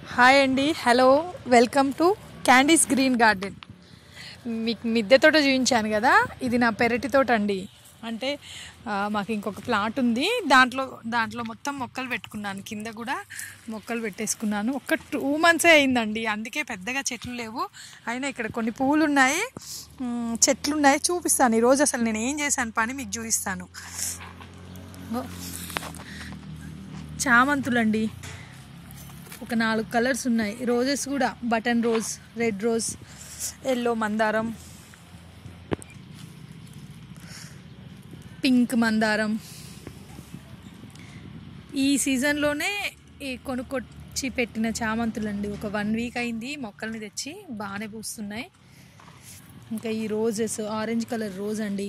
hi అండి hello welcome to candies green garden మీకు మిద్దె తోట చూపించాను కదా ఇది నా పెరటి తోట అండి అంటే ఆ, మాకు ఇంకొక ప్లాట్ ఉంది దాంట్లో దాంట్లో మొత్తం మొక్కలు పెట్టుకున్నాను కింద కూడా మొక్కలు పెట్టేసుకున్నాను ఒక టూ మంత్సే అయిందండి అందుకే పెద్దగా చెట్లు లేవు అయినా ఇక్కడ కొన్ని పూలు ఉన్నాయి మ్, చెట్లు ఉన్నాయి చూపిస్తాను ఈరోజు అసలు నేను ఏం చేశాను పని మీకు చూపిస్తాను ఓ, చామంతులండి ఒక నాలుగు కలర్స్ ఉన్నాయి రోజెస్ కూడా button rose red rose yellow మందారం పింక్ మందారం ఈ సీజన్లోనే ఈ కొనుక్కొచ్చి పెట్టిన చామంతులండి ఒక వన్ వీక్ అయింది మొక్కల్ని తెచ్చి బాగానే పూస్తున్నాయి ఇంకా ఈ రోజెస్ ఆరెంజ్ కలర్ రోజ్ అండి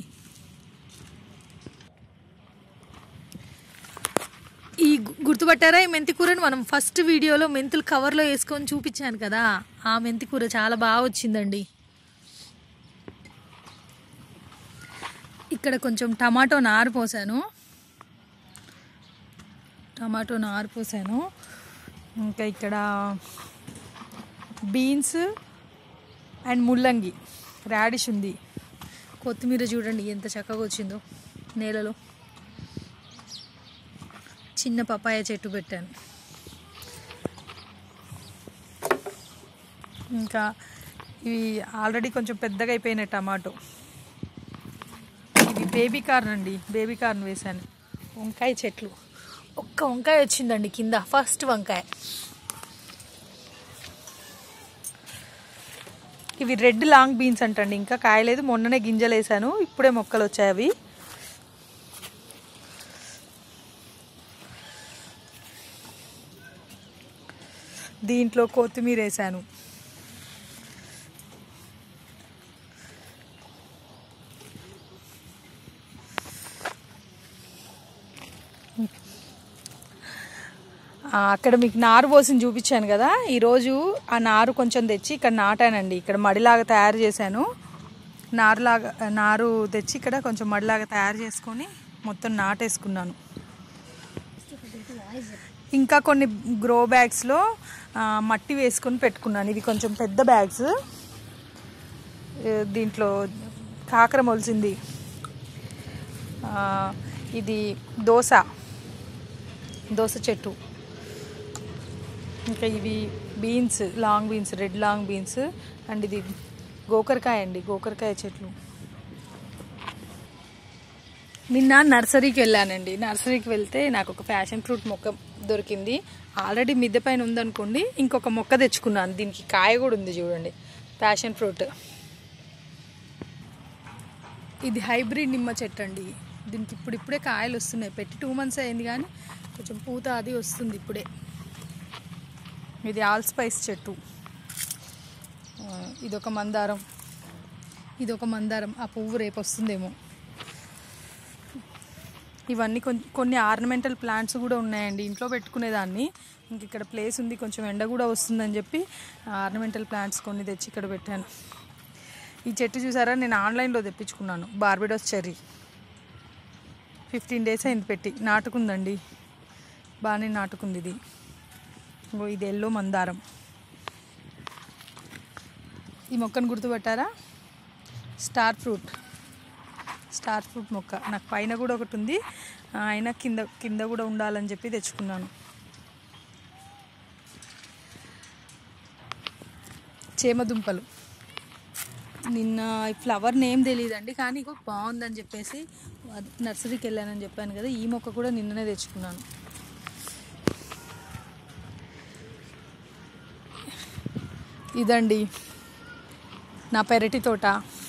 ఈ గు- గుర్తుపట్టారా ఈ మెంతి కూరని మనం ఫస్ట్ వీడియోలో మెంతులు కవర్లో వేసుకొని చూపించాను కదా ఆ మెంతి కూర చాలా బాగా వచ్చిందండి ఇక్కడ కొంచెం టమాటో నారు పోసాను టమాటో నారు పోసాను ఇంకా ఇక్కడ బీన్స్ అండ్ ముల్లంగి రాడిష్ ఉంది కొత్తిమీర చూడండి ఎంత చక్కగా వచ్చిందో నేలలో చిన్న పపాయ చెట్టు పెట్టాను ఇంకా ఇవి ఆల్రెడీ కొంచెం పెద్దగా అయిపోయినాయి టమాటో ఇది బేబీ కార్న్ అండి బేబీ కార్న్ వేశాను వంకాయ చెట్లు ఒక్క వంకాయ వచ్చిందండి కింద ఫస్ట్ వంకాయ ఇవి రెడ్ లాంగ్ బీన్స్ అంటండి ఇంకా కాయలేదు మొన్ననే గింజలు వేసాను ఇప్పుడే మొక్కలు వచ్చాయి అవి దీంట్లో కొత్తిమీర వేసాను ఆ, అక్కడ మీకు నారు పోసిన చూపించాను కదా ఈరోజు ఆ నారు కొంచెం తెచ్చి ఇక్కడ నాటానండి ఇక్కడ మడిలాగా తయారు చేశాను నారులాగా నారు తెచ్చి ఇక్కడ కొంచెం మడిలాగా తయారు చేసుకొని మొత్తం నాటేసుకున్నాను ఇంకా కొన్ని గ్రో బ్యాగ్స్లో ఆ, మట్టి వేసుకొని పెట్టుకున్నాను ఇవి కొంచెం పెద్ద బ్యాగ్స్ ఏ, దీంట్లో కాకర మొలిసింది ఆ, ఇది దోస దోస చెట్టు ఇంకా ఇవి beans long beans red long beans and ఇది గోకరకాయ అండి గోకరకాయ చెట్లు నిన్న నర్సరీకి వెళ్ళానండి నర్సరీకి వెళ్తే నాకు ఒక ప్యాషన్ ఫ్రూట్ మొక్క దొరికింది ఆల్రెడీ మిద్దె పైన ఉందనుకోండి ఇంకొక మొక్క తెచ్చుకున్నాను దీనికి కాయ కూడా ఉంది చూడండి ప్యాషన్ ఫ్రూట్ ఇది హైబ్రిడ్ నిమ్మ చెట్టు అండి దీనికి ఇప్పుడు ఇప్పుడే కాయలు వస్తున్నాయి పెట్టి టూ మంత్స్ అయింది కానీ కొంచెం పూత అది వస్తుంది ఇప్పుడే ఇది ఆల్ స్పైస్ చెట్టు ఆ, ఇదొక మందారం ఇదొక మందారం ఆ పువ్వు రేపు వస్తుందేమో ఇవన్నీ కొన్ని కొన్ని ఆర్నమెంటల్ ప్లాంట్స్ కూడా ఉన్నాయండి ఇంట్లో పెట్టుకునేదాన్ని ఇంక ఇక్కడ ప్లేస్ ఉంది కొంచెం ఎండ కూడా వస్తుందని చెప్పి ఆర్నమెంటల్ ప్లాంట్స్ కొన్ని తెచ్చి ఇక్కడ పెట్టాను ఈ చెట్టు చూసారా నేను ఆన్లైన్లో తెప్పించుకున్నాను బార్బిడోస్ చెర్రీ ఫిఫ్టీన్ డేస్ అయింది పెట్టి నాటుకుందండి బాగానే నాటుకుంది ఇది ఇంకో ఇది ఎల్లో మందారం ఈ మొక్కను గుర్తుపట్టారా స్టార్ ఫ్రూట్ స్టార్ ఫ్రూట్ మొక్క నాకు పైన కూడా ఒకటి ఉంది ఆ, అయినా కింద కింద కూడా ఉండాలని చెప్పి తెచ్చుకున్నాను చేమదుంపలు నిన్న ఈ ఫ్లవర్ నేమ్ తెలియదండి కానీ ఇగో బాగుందని చెప్పేసి అది నర్సరీకి వెళ్ళానని చెప్పాను కదా ఈ మొక్క కూడా నిన్ననే తెచ్చుకున్నాను ఇదండి నా పెరటి తోట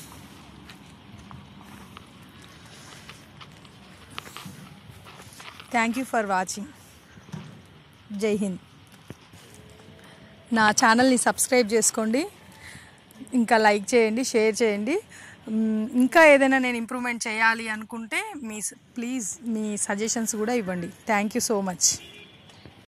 థ్యాంక్ యూ ఫర్ వాచింగ్ జై హింద్ నా ఛానల్ని సబ్స్క్రైబ్ చేసుకోండి ఇంకా లైక్ చేయండి షేర్ చేయండి మ్, ఇంకా ఏదైనా నేను ఇంప్రూవ్మెంట్ చేయాలి అనుకుంటే మీ ప్లీజ్ మీ సజెషన్స్ కూడా ఇవ్వండి థ్యాంక్ యూ సో మచ్